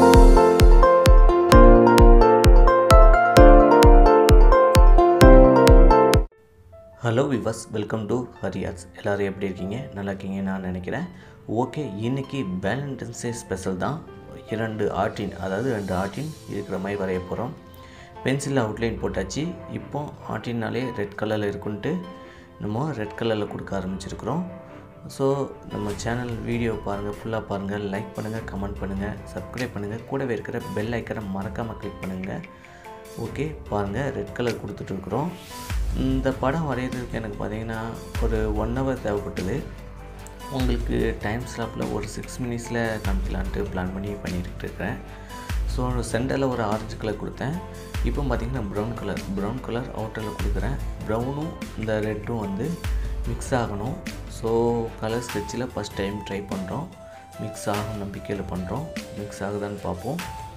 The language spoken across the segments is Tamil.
ஹலோ விவஸ் வெல்கம் டு ஹரியாஸ் எல்லோரும் எப்படி இருக்கீங்க நல்லா இருக்கீங்க நான் நினைக்கிறேன் ஓகே இன்றைக்கி வேலண்டைன்ஸ் டே ஸ்பெஷல் தான் இரண்டு ஆர்டின் அதாவது ரெண்டு ஆர்டின் இருக்கிற மாதிரி வரைய போகிறோம் பென்சில் அவுட்லைன் போட்டாச்சு இப்போ ஆர்டின்னாலே ரெட் கலரில் இருக்குன்ட்டு நம்ம ரெட் கலரில் கொடுக்க ஆரம்பிச்சிருக்கிறோம் ஸோ நம்ம சேனல் வீடியோ பாருங்கள் ஃபுல்லாக பாருங்கள் லைக் பண்ணுங்கள் கமெண்ட் பண்ணுங்கள் சப்ஸ்கிரைப் பண்ணுங்கள் கூடவே இருக்கிற பெல் ஐக்கனை மறக்காமல் கிளிக் பண்ணுங்கள் ஓகே பாருங்கள் ரெட் கலர் கொடுத்துட்ருக்குறோம் இந்த படம் வரைகிறதுக்கு எனக்கு பார்த்தீங்கன்னா ஒரு ஒன் ஹவர் தேவைப்பட்டது உங்களுக்கு டைம் ஸ்லாப்பில் ஒரு சிக்ஸ் மினிட்ஸில் காமிக்கலான்ட்டு பிளான் பண்ணி பண்ணிட்டு இருக்கிறேன் ஸோ சென்டரில் ஒரு ஆரஞ்சு கலர் கொடுத்தேன் இப்போ பார்த்தீங்கன்னா ப்ரௌன் கலர் ப்ரௌன் கலர் அவுட்டரில் கொடுக்குறேன் ப்ரௌனும் இந்த ரெட்டும் வந்து மிக்ஸ் ஆகணும் ஸோ கலர் ஸ்கெட்சில் ஃபஸ்ட் டைம் ட்ரை பண்ணுறோம் மிக்ஸ் ஆகும் நம்பிக்கையில் பண்ணுறோம் மிக்ஸ் ஆகுதான்னு பார்ப்போம்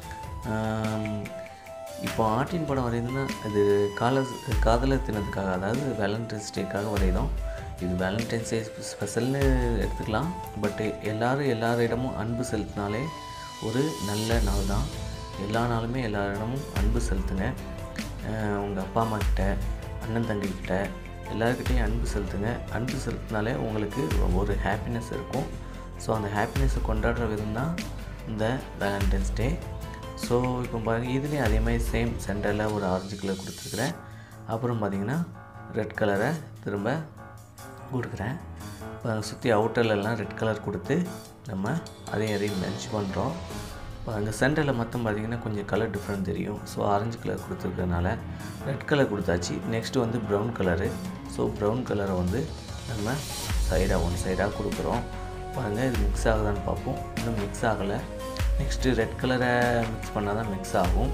இப்போ ஆர்டின் படம் வரையுதுன்னா இது கால காதலர் தினத்துக்காக அதாவது வேலண்டைன்ஸ் டேக்காக வரைதோம் இது வேலண்டைன்ஸ் டே ஸ்பெஷல்னு எடுத்துக்கலாம் பட்டு எல்லோரும் எல்லாரிடமும் அன்பு செலுத்தினாலே ஒரு நல்ல நாள் தான் எல்லா நாளுமே எல்லாரிடமும் அன்பு செலுத்துங்க உங்கள் அப்பா அம்மா கிட்ட அண்ணன் தங்கிக்கிட்ட எல்லாருக்கிட்டையும் அன்பு செலுத்துங்க அன்பு செலுத்தினாலே உங்களுக்கு ஒரு ஹாப்பினஸ் இருக்கும் ஸோ அந்த ஹாப்பினஸை கொண்டாடுற விதம் தான் இந்த வேலண்டைன்ஸ் டே ஸோ இப்போ பாருங்கள் இதுலேயும் அதே மாதிரி சேம் சென்டரில் ஒரு ஆரஞ்சு கலர் கொடுத்துருக்குறேன் அப்புறம் பார்த்திங்கன்னா ரெட் கலரை திரும்ப கொடுக்குறேன் இப்போ சுற்றி அவுட்டர்லலாம் ரெட் கலர் கொடுத்து நம்ம அதையும் அதையும் மென்ச் பண்ணுறோம் இப்போ அங்கே சென்டரில் மொத்தம் பார்த்திங்கன்னா கொஞ்சம் கலர் டிஃப்ரெண்ட் தெரியும் ஸோ ஆரஞ்சு கலர் கொடுத்துருக்கறனால ரெட் கலர் கொடுத்தாச்சு நெக்ஸ்ட்டு வந்து ப்ரௌன் கலரு ஸோ ப்ரௌன் கலரை வந்து நம்ம சைடாக ஒன் சைடாக கொடுக்குறோம் பாருங்கள் இது மிக்ஸ் ஆகுதான்னு பார்ப்போம் இன்னும் மிக்ஸ் ஆகலை நெக்ஸ்ட்டு ரெட் கலரை மிக்ஸ் பண்ணால் தான் மிக்ஸ் ஆகும்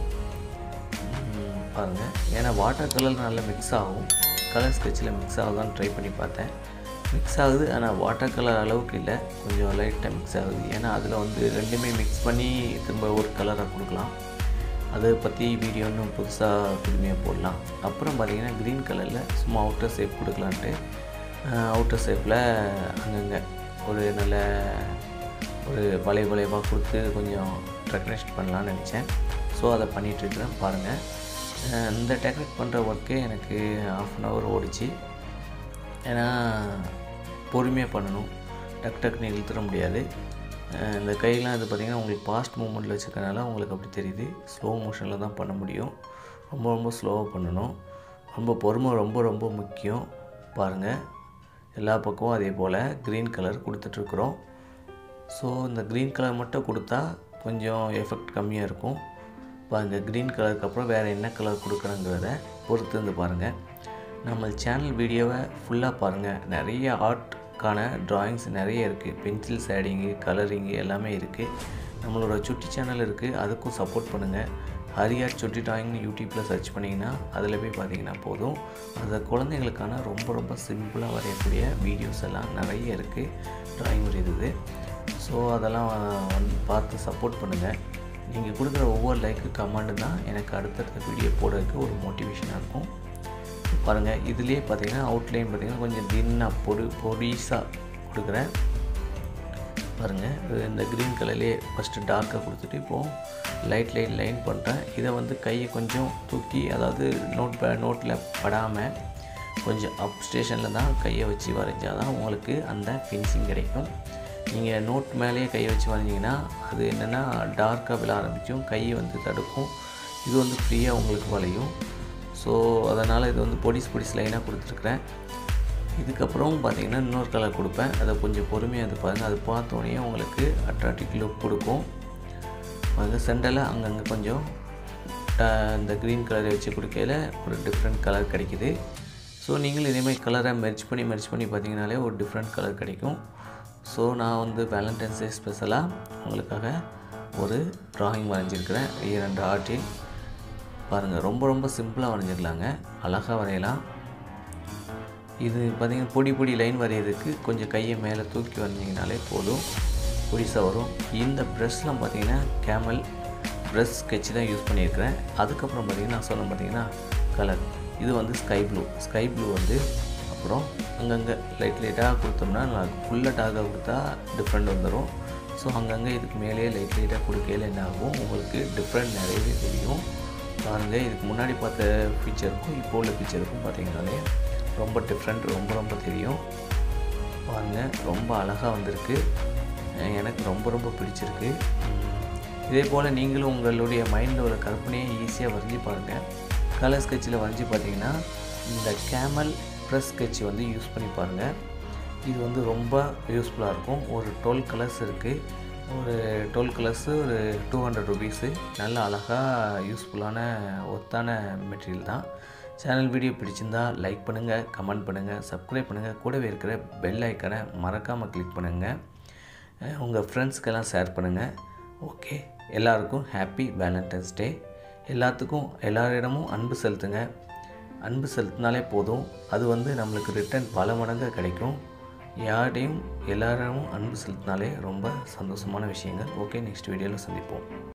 பாருங்கள் ஏன்னா வாட்டர் கலர் நல்லா மிக்ஸ் ஆகும் கலர் ஸ்கெட்சில் மிக்ஸ் ஆகுதான்னு ட்ரை பண்ணி பார்த்தேன் மிக்ஸ் ஆகுது ஆனால் வாட்டர் கலர் அளவுக்கு இல்லை கொஞ்சம் லைட்டாக மிக்ஸ் ஆகுது ஏன்னா அதில் வந்து ரெண்டுமே மிக்ஸ் பண்ணி திரும்ப ஒரு கலராக கொடுக்கலாம் அதை பற்றி வீடியோ இன்னும் புதுசாக புதுமையாக போடலாம் அப்புறம் பார்த்திங்கன்னா க்ரீன் கலரில் சும்மா அவுட்டர் ஷேப் கொடுக்கலான்ட்டு அவுட்டர் ஷேப்பில் அங்கங்கே ஒரு நல்ல ஒரு வளைய வளைவாக கொடுத்து கொஞ்சம் டெக்கரேட் பண்ணலான்னு நினச்சேன் ஸோ அதை பண்ணிகிட்ருக்கிறேன் பாருங்கள் இந்த டெக்கரேட் பண்ணுற ஒர்க்கே எனக்கு ஆஃப் அன் ஹவர் ஓடிச்சு ஏன்னா பொறுமையாக பண்ணணும் டக் டக்குன்னு இழுத்துட முடியாது இந்த கையெல்லாம் இது பார்த்திங்கன்னா உங்களுக்கு ஃபாஸ்ட் மூமெண்ட்டில் வச்சுருக்கனால உங்களுக்கு அப்படி தெரியுது ஸ்லோ மோஷனில் தான் பண்ண முடியும் ரொம்ப ரொம்ப ஸ்லோவாக பண்ணணும் ரொம்ப பொறுமை ரொம்ப ரொம்ப முக்கியம் பாருங்கள் எல்லா பக்கமும் அதே போல் க்ரீன் கலர் கொடுத்துட்ருக்குறோம் ஸோ இந்த க்ரீன் கலர் மட்டும் கொடுத்தா கொஞ்சம் எஃபெக்ட் கம்மியாக இருக்கும் பாருங்கள் க்ரீன் கலருக்கு அப்புறம் வேறு என்ன கலர் கொடுக்குறோங்கிறத பொறுத்து இருந்து பாருங்கள் நம்ம சேனல் வீடியோவை ஃபுல்லாக பாருங்கள் நிறைய ஆர்ட்கான ட்ராயிங்ஸ் நிறைய இருக்குது பென்சில் ஷேடிங்கு கலரிங்கு எல்லாமே இருக்குது நம்மளோட சுட்டி சேனல் இருக்குது அதுக்கும் சப்போர்ட் பண்ணுங்கள் ஹரியார் சுட்டி ட்ராயிங்னு யூடியூப்பில் சர்ச் பண்ணிங்கன்னா அதில் போய் பார்த்தீங்கன்னா போதும் அந்த குழந்தைங்களுக்கான ரொம்ப ரொம்ப சிம்பிளாக வரையக்கூடிய வீடியோஸ் எல்லாம் நிறைய இருக்குது ட்ராயிங் வரையுது ஸோ அதெல்லாம் வந்து பார்த்து சப்போர்ட் பண்ணுங்கள் நீங்கள் கொடுக்குற ஒவ்வொரு லைக்கு கமெண்டு தான் எனக்கு அடுத்தடுத்த வீடியோ போடுறதுக்கு ஒரு மோட்டிவேஷனாக இருக்கும் பாருங்கள் இதுலேயே பார்த்தீங்கன்னா அவுட்லைன் பார்த்திங்கன்னா கொஞ்சம் தின்னாக பொடி பொடிசாக கொடுக்குறேன் பாருங்கள் இந்த க்ரீன் கலர்லேயே ஃபஸ்ட்டு டார்க்காக கொடுத்துட்டு இப்போது லைட் லைட் லைன் பண்ணுறேன் இதை வந்து கையை கொஞ்சம் தூக்கி அதாவது நோட் ப நோட்டில் படாமல் கொஞ்சம் அப் ஸ்டேஷனில் தான் கையை வச்சு வரைஞ்சால் தான் உங்களுக்கு அந்த ஃபினிஷிங் கிடைக்கும் நீங்கள் நோட் மேலேயே கையை வச்சு வரைஞ்சிங்கன்னா அது என்னென்னா டார்க்காக விழ ஆரம்பிக்கும் கையை வந்து தடுக்கும் இது வந்து ஃப்ரீயாக உங்களுக்கு வளையும் ஸோ அதனால் இது வந்து பொடிஸ் பொடிஸ் லைனாக கொடுத்துருக்குறேன் இதுக்கப்புறம் பார்த்திங்கன்னா இன்னொரு கலர் கொடுப்பேன் அதை கொஞ்சம் பொறுமையாக அது பாருங்கள் அது பார்த்தோன்னே உங்களுக்கு அட்ராக்டிவ் லுக் கொடுக்கும் அது சென்டரில் அங்கங்கே கொஞ்சம் இந்த க்ரீன் கலரை வச்சு கொடுக்கையில் ஒரு டிஃப்ரெண்ட் கலர் கிடைக்கிது ஸோ நீங்களும் இதேமாதிரி கலரை மெர்ச் பண்ணி மெர்ச் பண்ணி பார்த்தீங்கனாலே ஒரு டிஃப்ரெண்ட் கலர் கிடைக்கும் ஸோ நான் வந்து வேலண்டைன்ஸ் டே ஸ்பெஷலாக உங்களுக்காக ஒரு ட்ராயிங் வரைஞ்சிருக்கிறேன் இரண்டு ஆர்டில் பாருங்கள் ரொம்ப ரொம்ப சிம்பிளாக வரைஞ்சிடலாங்க அழகாக வரையலாம் இது பார்த்திங்கன்னா பொடி பொடி லைன் வரைகிறதுக்கு கொஞ்சம் கையை மேலே தூக்கி வரைஞ்சிங்கனாலே போதும் பொடிசாக வரும் இந்த ப்ரெஷ்லாம் பார்த்திங்கன்னா கேமல் ப்ரெஷ் ஸ்கெட்ச் தான் யூஸ் பண்ணியிருக்கிறேன் அதுக்கப்புறம் பார்த்திங்கன்னா நான் சொன்னேன் பார்த்திங்கன்னா கலர் இது வந்து ஸ்கை ப்ளூ ஸ்கை ப்ளூ வந்து அப்புறம் அங்கங்கே லைட் லைட்டாக கொடுத்தோம்னா நல்லா ஃபுல்லாக டார்க்காக கொடுத்தா டிஃப்ரெண்ட் வந்துடும் ஸோ அங்கங்கே இதுக்கு மேலேயே லைட் லைட்டாக கொடுக்கையில் என்ன ஆகும் உங்களுக்கு டிஃப்ரெண்ட் நிறையவே தெரியும் பாருங்கள் இதுக்கு முன்னாடி பார்த்த ஃபீச்சருக்கும் இப்போ உள்ள ஃபீச்சருக்கும் பார்த்தீங்கன்னாலே ரொம்ப டிஃப்ரெண்ட் ரொம்ப ரொம்ப தெரியும் பாருங்கள் ரொம்ப அழகாக வந்திருக்கு அஹ் எனக்கு ரொம்ப ரொம்ப பிடிச்சிருக்கு உம், இதே போல் நீங்களும் உங்களுடைய மைண்டில் உள்ள கற்பனையை ஈஸியாக வரைஞ்சி பாருங்கள் கலர் ஸ்கெட்சில் வரைஞ்சி பார்த்தீங்கன்னா இந்த கேமல் ப்ரெஸ் ஸ்கெட்ச் வந்து யூஸ் பண்ணி பாருங்கள் இது வந்து ரொம்ப யூஸ்ஃபுல்லாக இருக்கும் ஒரு டுவெல் கலர்ஸ் இருக்குது ஒரு டுவெல் கலர்ஸு ஒரு டூ ஹண்ட்ரட் ருபீஸு நல்ல அழகாக யூஸ்ஃபுல்லான ஒர்த்தான மெட்டீரியல் தான் சேனல் வீடியோ பிடிச்சிருந்தா லைக் பண்ணுங்கள் கமெண்ட் பண்ணுங்கள் சப்ஸ்கிரைப் பண்ணுங்கள் கூடவே இருக்கிற பெல் ஐக்கனை மறக்காமல் கிளிக் பண்ணுங்கள் உங்கள் ஃப்ரெண்ட்ஸ்க்கெல்லாம் ஷேர் பண்ணுங்கள் ஓகே எல்லாருக்கும் ஹாப்பி வேலண்டைன்ஸ் டே எல்லாத்துக்கும் எல்லாரிடமும் அன்பு செலுத்துங்க அன்பு செலுத்தினாலே போதும் அது வந்து நம்மளுக்கு ரிட்டர்ன் பல மடங்கு கிடைக்கும் யார்டையும் எல்லாரிடமும் அன்பு செலுத்தினாலே ரொம்ப சந்தோஷமான விஷயங்கள் ஓகே நெக்ஸ்ட் வீடியோவில் சந்திப்போம்